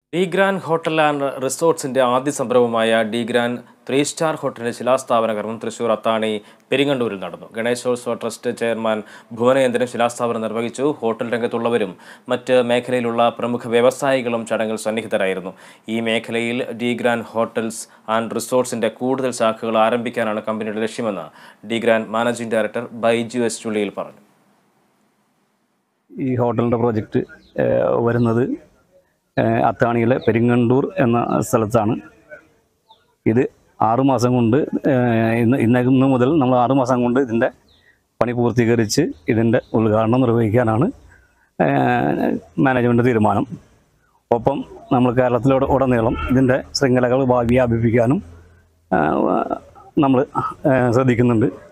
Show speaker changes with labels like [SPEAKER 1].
[SPEAKER 1] D grand hotel and റിസോർട്ട്സിന്റെ ആദ്യ സംരംഭമായ ഡി ഗ്രാൻഡ് ത്രീ സ്റ്റാർ ഹോട്ടലിന്റെ ശിലാസ്ഥാപന കർമ്മം തൃശൂർ അത്താണി പെരിങ്ങണ്ടൂരിൽ നടന്നു ഗണേശോത്സവ ട്രസ്റ്റ് ചെയർമാൻ ഭുവനേന്ദ്രൻ ശിലാസ്ഥാപനം നിർവഹിച്ചു ഹോട്ടൽ രംഗത്തുള്ളവരും മറ്റ് മേഖലയിലുള്ള പ്രമുഖ വ്യവസായികളും ചടങ്ങിൽ സന്നിഹിതരായിരുന്നു ഈ മേഖലയിൽ ഡി ഗ്രാൻഡ് ഹോട്ടൽസ് ആൻഡ് റിസോർട്ട്സിന്റെ കൂടുതൽ ശാഖകൾ ആരംഭിക്കാനാണ് കമ്പനിയുടെ ലക്ഷ്യമെന്ന് the grand managing director Baiju S Chulliyil പറഞ്ഞു
[SPEAKER 2] ഈ ഹോട്ടലിൻ്റെ പ്രോജക്റ്റ് ഏഹ്, വരുന്നത് ഏഹ്, അത്താണിയിലെ പെരിങ്ങണ്ടൂർ എന്ന സ്ഥലത്താണ് ഇത് ആറുമാസം കൊണ്ട് ഏഹ്, ഇന്ന് ഇന്ന് ഇന്ന് മുതൽ നമ്മൾ ആറുമാസം കൊണ്ട് ഇതിൻ്റെ പണി പൂർത്തീകരിച്ച് ഇതിൻ്റെ ഉദ്ഘാടനം നിർവഹിക്കാനാണ് ഏഹ്, മാനേജ്മെൻറ്റ് തീരുമാനം ഒപ്പം നമ്മൾ കേരളത്തിലോട് ഉടനീളം ഇതിൻ്റെ ശൃംഖലകൾ വ്യാപിപ്പിക്കാനും നമ്മൾ ശ്രദ്ധിക്കുന്നുണ്ട്